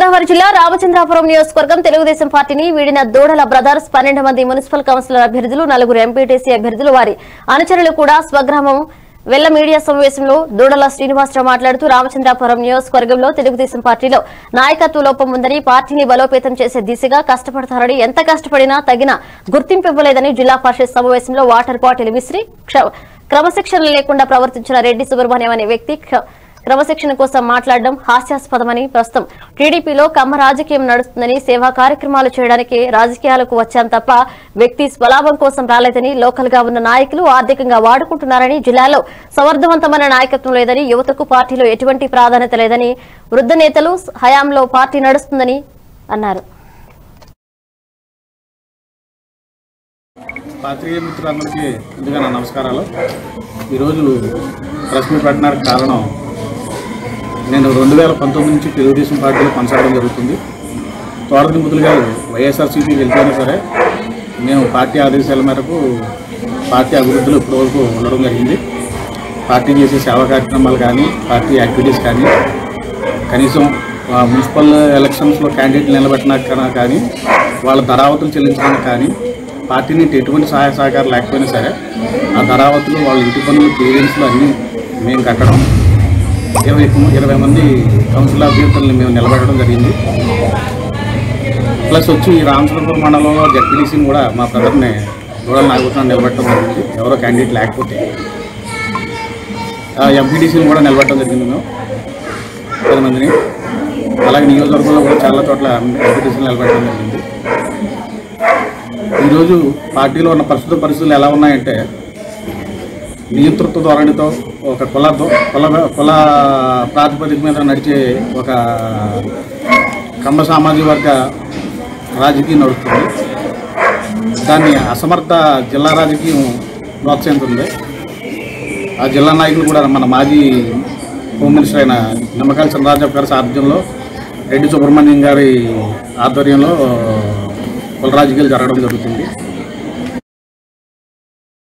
గోదావరి జిల్లా రామచంద్రాపురం నియోజకవర్గం తెలుగుదేశం పార్టీని వీడిన దూడల బ్రదర్స్ పన్నెండు మంది మున్సిపల్ కౌన్సిలర్ అభ్యర్థులు నలుగురు ఎంపీటీసీ అభ్యర్థులు వారి అనుచరులు కూడా స్వగ్రామం వెల్ల మీడియా సమావేశంలో దూడల శ్రీనివాసరావు మాట్లాడుతూ రామచంద్రాపురం నియోజకవర్గంలో తెలుగుదేశం పార్టీలో నాయకత్వ లోపం ఉందని పార్టీని బలోపేతం చేసే దిశగా కష్టపడతారని ఎంత కష్టపడినా తగిన గుర్తింపు ఇవ్వలేదని జిల్లా పరిషత్ సమావేశంలో వాటర్ బాటిల్ విసిరి క్ష- క్రమశిక్షణ లేకుండా ప్రవర్తించిన రెడ్డి సుబ్రహ్మణ్యం అనే వ్యక్తి క్ష- క్రమశిక్షణ కోసం మాట్లాడడం హాస్యాస్పదమని ప్రస్తుతం టీడీపీలో కమ్మ రాజకీయం నడుస్తుందని సేవా కార్యక్రమాలు చేయడానికి రాజకీయాలకు వచ్చాం తప్ప వ్యక్తి స్వలాభం కోసం రాలేదని లోకల్ గా ఉన్న నాయకులు ఆర్థికంగా వాడుకుంటున్నారని జిల్లాలో సమర్థవంతమైన నాయకత్వం లేదని యువతకు పార్టీలో ఎటువంటి ప్రాధాన్యత లేదని వృద్ధ నేతలు హయాంలో పార్టీ నడుస్తుందని అన్నారు పాత్రికేయ మిత్రులందరికీ ముందుగా నా నమస్కారాలు ఈరోజు ప్రెస్ మీట్ పెట్టడానికి కారణం నేను రెండు వేల పంతొమ్మిది నుంచి తెలుగుదేశం పార్టీలో కొనసాగడం జరుగుతుంది తోటది ముద్దులు గారు వైఎస్ఆర్సీపీ వెళ్ళిపోయినా సరే మేము పార్టీ ఆదేశాల మేరకు పార్టీ అభివృద్ధిలో ఇప్పటివరకు ఉండడం జరిగింది పార్టీ చేసే సేవా కార్యక్రమాలు కానీ పార్టీ యాక్టివిటీస్ కానీ కనీసం ఆ, మున్సిపల్ ఎలక్షన్స్లో క్యాండిడేట్ నిలబెట్టినా కానీ వాళ్ళ ధరావతులు చెల్లించడానికి కానీ పార్టీ నుండి ఎటువంటి సహాయ సహకారం లేకపోయినా సరే ఆ ధరావతులు వాళ్ళ ఇంటి పనులు పేరెంట్స్లు అన్నీ మేము కట్టడం ఇరవై ఇరవై మంది కౌన్సిల్ అభ్యర్థులను మేము నిలబెట్టడం జరిగింది ప్లస్ వచ్చి ఈ రామచంద్రపురం మండలంలో జడ్పీడీసీని కూడా మా బ్రదర్ని దూడల నాగభూషణం నిలబెట్టడం జరిగింది ఎవరో క్యాండిడేట్ లేకపోతే ఎంపీటీసీని కూడా నిలబెట్టడం జరిగింది మేము పది మందిని అలాగే నియోజకవర్గంలో కూడా చాలా చోట్ల ఎంపీటీసీలు నిలబెట్టడం జరిగింది ఈరోజు పార్టీలో ఉన్న ప్రస్తుత పరిస్థితులు ఎలా ఉన్నాయంటే నియంతృత్వ ధోరణితో ఒక కుల కుల కుల ప్రాతిపదిక మీద నడిచే ఒక కమ్మ సామాజిక వర్గ రాజకీయం నడుస్తుంది దాన్ని అసమర్థ జిల్లా రాజకీయం ప్రోత్సహిస్తుంది ఆ జిల్లా నాయకులు కూడా మన మాజీ హోమ్ మినిస్టర్ అయిన నిమ్మకాయల చంద్రరాజప్ప గారి సారథ్యంలో రెడ్డి సుబ్రహ్మణ్యం గారి ఆధ్వర్యంలో కుల రాజకీయాలు జరగడం జరుగుతుంది